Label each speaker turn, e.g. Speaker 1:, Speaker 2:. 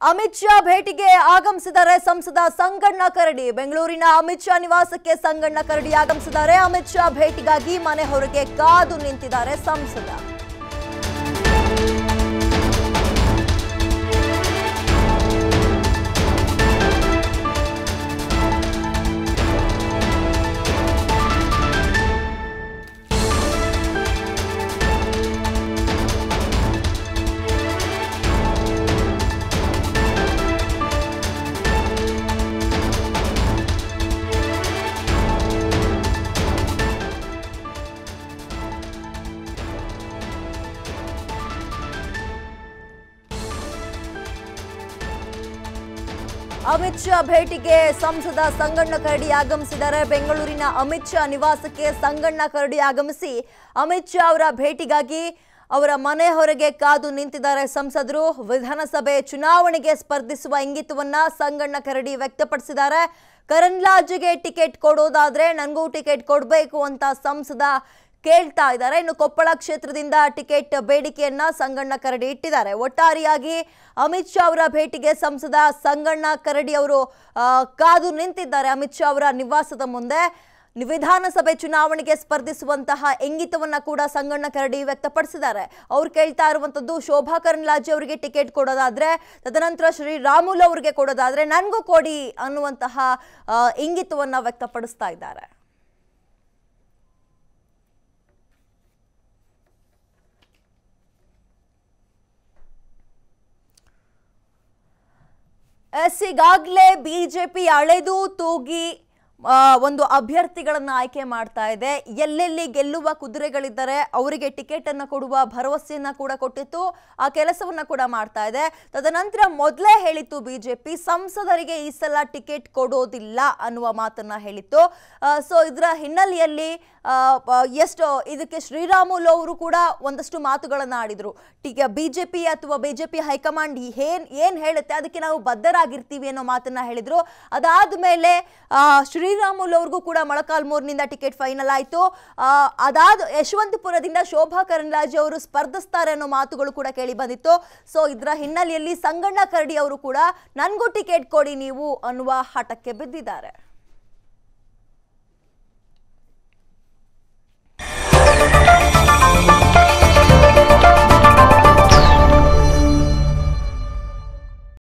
Speaker 1: ಅಮಿತ್ ಶಾ ಭೇಟಿಗೆ ಆಗಮಿಸಿದ್ದಾರೆ ಸಂಸದ ಸಂಗಣ್ಣ ಕರಡಿ ಬೆಂಗಳೂರಿನ ಅಮಿತ್ ಶಾ ನಿವಾಸಕ್ಕೆ ಸಂಗಣ್ಣ ಕರಡಿ ಆಗಮಿಸಿದ್ದಾರೆ ಅಮಿತ್ ಶಾ ಭೇಟಿಗಾಗಿ ಮನೆ ಹೊರಗೆ ಕಾದು ನಿಂತಿದ್ದಾರೆ ಸಂಸದ ಅಮಿತ್ ಶಾ ಭೇಟಿಗೆ ಸಂಸದ ಸಂಗಣ್ಣ ಕರಡಿ ಆಗಮಿಸಿದ್ದಾರೆ ಬೆಂಗಳೂರಿನ ಅಮಿತ್ ಶಾ ನಿವಾಸಕ್ಕೆ ಸಂಗಣ್ಣ ಕರಡಿ ಆಗಮಿಸಿ ಅಮಿತ್ ಶಾ ಅವರ ಭೇಟಿಗಾಗಿ ಅವರ ಮನೆ ಹೊರಗೆ ಕಾದು ನಿಂತಿದ್ದಾರೆ ಸಂಸದರು ವಿಧಾನಸಭೆ ಚುನಾವಣೆಗೆ ಸ್ಪರ್ಧಿಸುವ ಇಂಗಿತವನ್ನ ಸಂಗಣ್ಣ ಕರಡಿ ವ್ಯಕ್ತಪಡಿಸಿದ್ದಾರೆ ಕರನ್ಲಾಜ್ಗೆ ಟಿಕೆಟ್ ಕೊಡೋದಾದ್ರೆ ನನಗೂ ಟಿಕೆಟ್ ಕೊಡಬೇಕು ಅಂತ ಸಂಸದ ಕೇಳ್ತಾ ಇದ್ದಾರೆ ಇನ್ನು ಕೊಪ್ಪಳ ಕ್ಷೇತ್ರದಿಂದ ಟಿಕೆಟ್ ಬೇಡಿಕೆಯನ್ನ ಸಂಗಣ್ಣ ಕರಡಿ ಇಟ್ಟಿದ್ದಾರೆ ಒಟ್ಟಾರೆಯಾಗಿ ಅಮಿತ್ ಶಾ ಅವರ ಭೇಟಿಗೆ ಸಂಸದ ಸಂಗಣ್ಣ ಕರಡಿ ಅವರು ಆ, ಕಾದು ನಿಂತಿದ್ದಾರೆ ಅಮಿತ್ ಶಾ ಅವರ ನಿವಾಸದ ಮುಂದೆ ವಿಧಾನಸಭೆ ಚುನಾವಣೆಗೆ ಸ್ಪರ್ಧಿಸುವಂತಹ ಇಂಗಿತವನ್ನ ಕೂಡ ಸಂಗಣ್ಣ ಕರಡಿ ವ್ಯಕ್ತಪಡಿಸಿದ್ದಾರೆ ಅವ್ರು ಕೇಳ್ತಾ ಇರುವಂತದ್ದು ಶೋಭಾ ಕರಂದ್ಲಾಜೆ ಅವರಿಗೆ ಟಿಕೆಟ್ ಕೊಡೋದಾದ್ರೆ ತದನಂತರ ಶ್ರೀರಾಮುಲು ಅವರಿಗೆ ಕೊಡೋದಾದ್ರೆ ನನಗೂ ಕೊಡಿ ಅನ್ನುವಂತಹ ಆ, ಇಂಗಿತವನ್ನ ವ್ಯಕ್ತಪಡಿಸ್ತಾ ಇದ್ದಾರೆ ಎಸ್ ಈಗಾಗಲೇ ಬಿಜೆಪಿ ಅಳೆದು ತೂಗಿ ಆ, ಒಂದು ಅಭ್ಯರ್ಥಿಗಳನ್ನ ಆಯ್ಕೆ ಮಾಡ್ತಾ ಇದೆ ಎಲ್ಲೆಲ್ಲಿ ಗೆಲ್ಲುವ ಕುದುರೆಗಳಿದ್ದಾರೆ ಅವರಿಗೆ ಟಿಕೆಟ್ ಅನ್ನ ಕೊಡುವ ಭರವಸೆಯನ್ನ ಕೂಡ ಕೊಟ್ಟಿತ್ತು ಆ ಕೆಲಸವನ್ನ ಕೂಡ ಮಾಡ್ತಾ ಇದೆ ತದನಂತರ ಮೊದಲೇ ಹೇಳಿತ್ತು ಬಿಜೆಪಿ ಸಂಸದರಿಗೆ ಈ ಸಲ ಟಿಕೆಟ್ ಕೊಡೋದಿಲ್ಲ ಅನ್ನುವ ಮಾತನ್ನ ಹೇಳಿತ್ತು ಸೊ ಇದರ ಹಿನ್ನೆಲೆಯಲ್ಲಿ ಆ, ಪ- ಎಷ್ಟು ಇದಕ್ಕೆ ಶ್ರೀರಾಮುಲು ಅವರು ಕೂಡ ಒಂದಷ್ಟು ಮಾತುಗಳನ್ನ ಆಡಿದ್ರು ಟಿಕೆ ಬಿಜೆಪಿ ಅಥವಾ ಬಿಜೆಪಿ ಹೈಕಮಾಂಡ್ ಏನ್ ಏನ್ ಹೇಳುತ್ತೆ ಅದಕ್ಕೆ ನಾವು ಬದ್ಧರಾಗಿರ್ತೀವಿ ಅನ್ನೋ ಮಾತನ್ನ ಹೇಳಿದ್ರು ಅದಾದ್ಮೇಲೆ ಆ, ಶ್ರೀರಾಮುಲು ಅವ್ರಿಗೂ ಕೂಡ ಮೊಳಕಾಲ್ಮೂರಿನಿಂದ ಟಿಕೆಟ್ ಫೈನಲ್ ಆಯ್ತು ಆ, ಅದಾದ ಯಶವಂತಪುರದಿಂದ ಶೋಭಾ ಕರಂದ್ಲಾಜೆ ಅವರು ಸ್ಪರ್ಧಿಸ್ತಾರೆ ಅನ್ನೋ ಮಾತುಗಳು ಕೂಡ ಕೇಳಿ ಬಂದಿತ್ತು ಸೊ ಇದರ ಹಿನ್ನೆಲೆಯಲ್ಲಿ ಸಂಗಣ್ಣ ಕರಡಿ ಅವರು ಕೂಡ ನನ್ಗೂ ಟಿಕೆಟ್ ಕೊಡಿ ನೀವು ಅನ್ನುವ ಹಠಕ್ಕೆ ಬಿದ್ದಿದ್ದಾರೆ